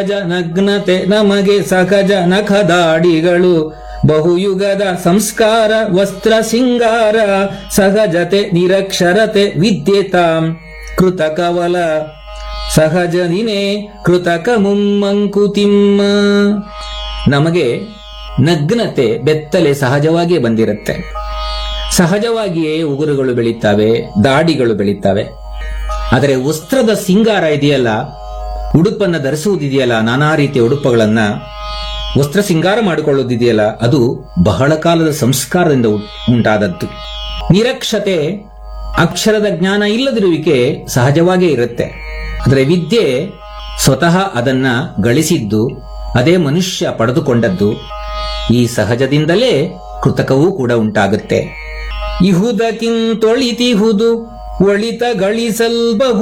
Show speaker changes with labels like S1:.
S1: ನಗ್ನತೆ ನಮಗೆ ಸಹಜ ನಖದಾಡಿಗಳು ಬಹುಯುಗದ ಸಂಸ್ಕಾರ ವಸ್ತ್ರ ಸಿಂಗಾರ ಸಹಜತೆ ನಿರಕ್ಷರತೆ ವಿದ್ಯೆ ತಾಂ ಕೃತಕವಲ ಸಹಜನಿನೇ ಕೃತಕ ಮುಮ್ಮಂಕುತಿಮ್ಮ ನಮಗೆ ನಗ್ನತೆ ಬೆತ್ತಲೆ ಸಹಜವಾಗಿಯೇ ಬಂದಿರುತ್ತೆ ಸಹಜವಾಗಿಯೇ ಉಗುರುಗಳು ಬೆಳೀತಾವೆ ದಾಡಿಗಳು ಬೆಳೀತಾವೆ ಆದರೆ ವಸ್ತ್ರದ ಸಿಂಗಾರ ಇದೆಯಲ್ಲ ಉಡುಪನ್ನ ಧರಿಸುವುದಿದೆಯಲ್ಲ ನಾನಾ ರೀತಿಯ ಉಡುಪುಗಳನ್ನ ವಸ್ತ್ರ ಸಿಂಗಾರ ಮಾಡಿಕೊಳ್ಳುವುದಿದೆಯಲ್ಲ ಅದು ಬಹಳ ಕಾಲದ ಸಂಸ್ಕಾರದಿಂದ ಉ- ಉಂಟಾದದ್ದು ನಿರಕ್ಷತೆ ಅಕ್ಷರದ ಜ್ಞಾನ ಇಲ್ಲದಿರುವಿಕೆ ಸಹಜವಾಗೇ ಇರುತ್ತೆ ಆದರೆ ವಿದ್ಯೆ ಸ್ವತಃ ಅದನ್ನ ಗಳಿಸಿದ್ದು ಅದೇ ಮನುಷ್ಯ ಪಡೆದುಕೊಂಡದ್ದು ಈ ಸಹಜದಿಂದಲೇ ಕೃತಕವೂ ಕೂಡ ಉಂಟಾಗುತ್ತೆ ಇಹುದಕ್ಕಿಂತೊಳಿತಿಹುದು ಒಳಿತ ಗಳಿಸಲ್ಬಹು